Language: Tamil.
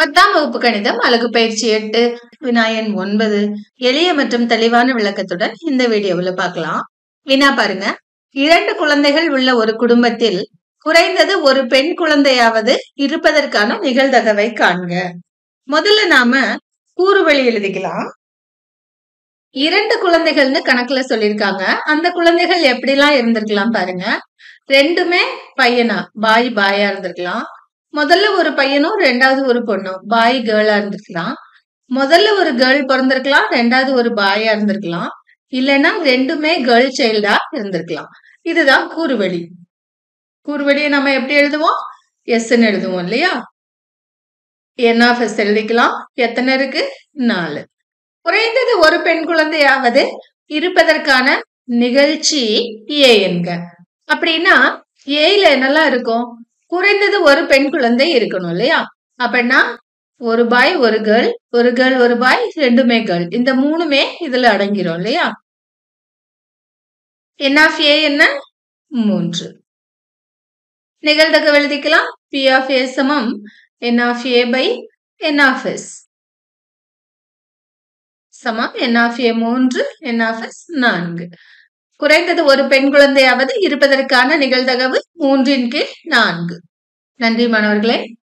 பத்தாம் வகுப்பு கணிதம் அலகு பயிற்சி எட்டு வினாயன் ஒன்பது எளிய மற்றும் தெளிவான விளக்கத்துடன் இந்த வீடியோவில் பார்க்கலாம் வினா பாருங்க இரண்டு குழந்தைகள் உள்ள ஒரு குடும்பத்தில் குறைந்தது ஒரு பெண் குழந்தையாவது இருப்பதற்கான நிகழ்தகவை காண்க முதல்ல நாம கூறுவழி எழுதிக்கலாம் இரண்டு குழந்தைகள்னு கணக்குல சொல்லியிருக்காங்க அந்த குழந்தைகள் எப்படிலாம் இருந்திருக்கலாம் பாருங்க ரெண்டுமே பையனா பாய் பாயா இருந்திருக்கலாம் முதல்ல ஒரு பையனும் ரெண்டாவது ஒரு பொண்ணும் பாய் கேர்ளா இருந்திருக்கலாம் முதல்ல ஒரு கேர்ள் பிறந்திருக்கலாம் ரெண்டாவது ஒரு பாயா இருந்திருக்கலாம் இல்லைன்னா ரெண்டுமே கேர்ள் சைல்டா இருந்திருக்கலாம் இதுதான் கூறுவழி கூறுவழியை நம்ம எப்படி எழுதுவோம் எஸ்ன்னு எழுதுவோம் இல்லையா என் ஆஃப் எஸ் எழுதிக்கலாம் எத்தனை இருக்கு நாலு குறைந்தது ஒரு பெண் குழந்தையாவது இருப்பதற்கான நிகழ்ச்சி ஏ என்க அப்படின்னா ஏல என்னெல்லாம் இருக்கும் குறைந்தது ஒரு பெண் குழந்தை இருக்கணும் இல்லையா அப்படின்னா ஒரு பாய் ஒரு கேர்ள் ஒரு கேர்ள் ஒரு பாய் ரெண்டுமே கேர்ள் இந்த மூணுமே இதுல அடங்கிரும் இல்லையா என் ஆஃப் ஏ என்ன மூன்று நிகழ்தகவு எழுதிக்கலாம் பி ஆஃப் ஏ சமம் n of A by n of S சமம் என் ஆஃப் ஏ மூன்று என் ஆஃப் எஸ் நான்கு குறைந்தது ஒரு பெண் குழந்தையாவது இருப்பதற்கான நிகழ்தகவு மூன்றின் கீழ் நான்கு நன்றி மாணவர்களே